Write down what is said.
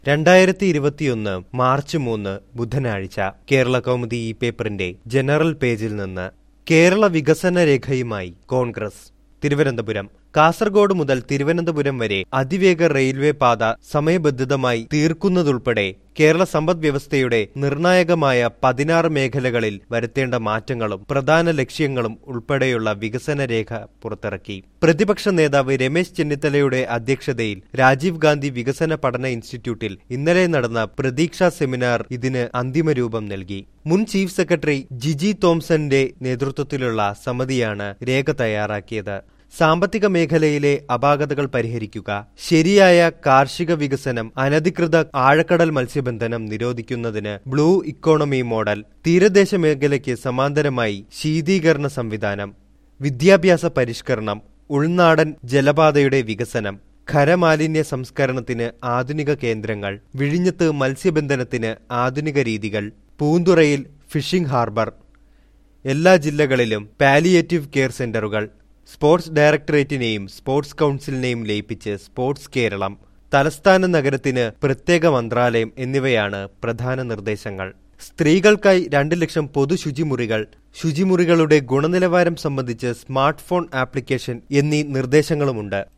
രണ്ടായിരത്തി ഇരുപത്തിയൊന്ന് മാർച്ച് മൂന്ന് ബുധനാഴ്ച കേരള കൗമുദി ഈ പേപ്പറിന്റെ ജനറൽ പേജിൽ നിന്ന് കേരള വികസന രേഖയുമായി കോൺഗ്രസ് തിരുവനന്തപുരം കാസർഗോഡ് മുതൽ തിരുവനന്തപുരം വരെ അതിവേഗ റെയിൽവേ പാത സമയബന്ധിതമായി തീർക്കുന്നതുൾപ്പെടെ കേരള സമ്പദ് വ്യവസ്ഥയുടെ നിർണായകമായ പതിനാറ് മേഖലകളിൽ വരുത്തേണ്ട മാറ്റങ്ങളും പ്രധാന ലക്ഷ്യങ്ങളും ഉൾപ്പെടെയുള്ള വികസന രേഖ പുറത്തിറക്കി പ്രതിപക്ഷ നേതാവ് രമേശ് ചെന്നിത്തലയുടെ അധ്യക്ഷതയിൽ രാജീവ് ഗാന്ധി വികസന പഠന ഇൻസ്റ്റിറ്റ്യൂട്ടിൽ ഇന്നലെ നടന്ന പ്രതീക്ഷാ സെമിനാർ ഇതിന് അന്തിമ രൂപം നൽകി മുൻ ചീഫ് സെക്രട്ടറി ജിജി തോംസന്റെ നേതൃത്വത്തിലുള്ള സമിതിയാണ് രേഖ തയ്യാറാക്കിയത് സാമ്പത്തിക മേഖലയിലെ അപാകതകൾ പരിഹരിക്കുക ശരിയായ കാർഷിക വികസനം അനധികൃത ആഴക്കടൽ മത്സ്യബന്ധനം നിരോധിക്കുന്നതിന് ബ്ലൂ ഇക്കോണമി മോഡൽ തീരദേശ മേഖലയ്ക്ക് സമാന്തരമായി ശീതീകരണ സംവിധാനം വിദ്യാഭ്യാസ പരിഷ്കരണം ഉൾനാടൻ ജലപാതയുടെ വികസനം ഖരമാലിന്യ സംസ്കരണത്തിന് ആധുനിക കേന്ദ്രങ്ങൾ വിഴിഞ്ഞത്ത് മത്സ്യബന്ധനത്തിന് ആധുനിക രീതികൾ പൂന്തുറയിൽ ഫിഷിംഗ് ഹാർബർ എല്ലാ ജില്ലകളിലും പാലിയേറ്റീവ് കെയർ സെന്ററുകൾ സ്പോർട്സ് ഡയറക്ടറേറ്റിനെയും സ്പോർട്സ് കൌൺസിലിനെയും ലയിപ്പിച്ച് സ്പോർട്സ് കേരളം തലസ്ഥാന നഗരത്തിന് പ്രത്യേക മന്ത്രാലയം എന്നിവയാണ് പ്രധാന നിർദ്ദേശങ്ങൾ സ്ത്രീകൾക്കായി രണ്ട് ലക്ഷം പൊതു ശുചിമുറികൾ ശുചിമുറികളുടെ ഗുണനിലവാരം സംബന്ധിച്ച് സ്മാർട്ട് ഫോൺ ആപ്ലിക്കേഷൻ എന്നീ നിർദ്ദേശങ്ങളുമുണ്ട്